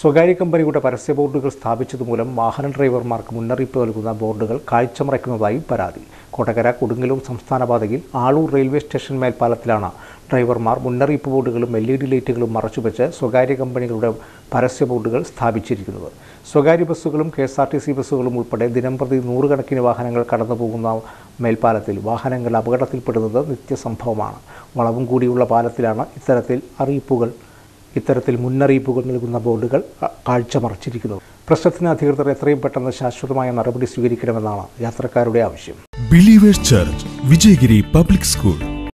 സ്വകാര്യ കമ്പനിയുടെ പരസ്യ ബോർഡുകൾ സ്ഥാപിച്ചതുമൂലം വാഹന ഡ്രൈവർമാർക്ക് മുന്നറിയിപ്പ് നൽകുന്ന ബോർഡുകൾ കാഴ്ചമറയ്ക്കുന്നതായി പരാതി കൊടകര കൊടുങ്ങല്ലൂർ സംസ്ഥാന പാതയിൽ ആളൂർ റെയിൽവേ സ്റ്റേഷൻ മേൽപ്പാലത്തിലാണ് ഡ്രൈവർമാർ മുന്നറിയിപ്പ് ബോർഡുകളും എൽ ഇ ഡി ലൈറ്റുകളും മറച്ചുവെച്ച് സ്വകാര്യ കമ്പനികളുടെ പരസ്യ ബോർഡുകൾ സ്ഥാപിച്ചിരിക്കുന്നത് സ്വകാര്യ ബസ്സുകളും K S R T C ബസ്സുകളും ഉൾപ്പെടെ ദിനംപ്രതി നൂറുകണക്കിന് വാഹനങ്ങൾ കടന്നു പോകുന്ന മേൽപ്പാലത്തിൽ വാഹനങ്ങൾ അപകടത്തിൽപ്പെടുന്നത് നിത്യസംഭവമാണ് വളവും കൂടിയുള്ള പാലത്തിലാണ് ഇത്തരത്തിൽ അറിയിപ്പുകൾ ഇത്തരത്തിൽ മുന്നറിയിപ്പുകൾ നൽകുന്ന ബോർഡുകൾ അ- കാഴ്ചമറച്ചിരിക്കുന്നത് പ്രശ്നത്തിന് അധികൃതർ എത്രയും പെട്ടെന്ന് ശാശ്വതമായ നടപടി സ്വീകരിക്കണമെന്നാണ് യാത്രക്കാരുടെ ആവശ്യം believers church Vijayagiri public school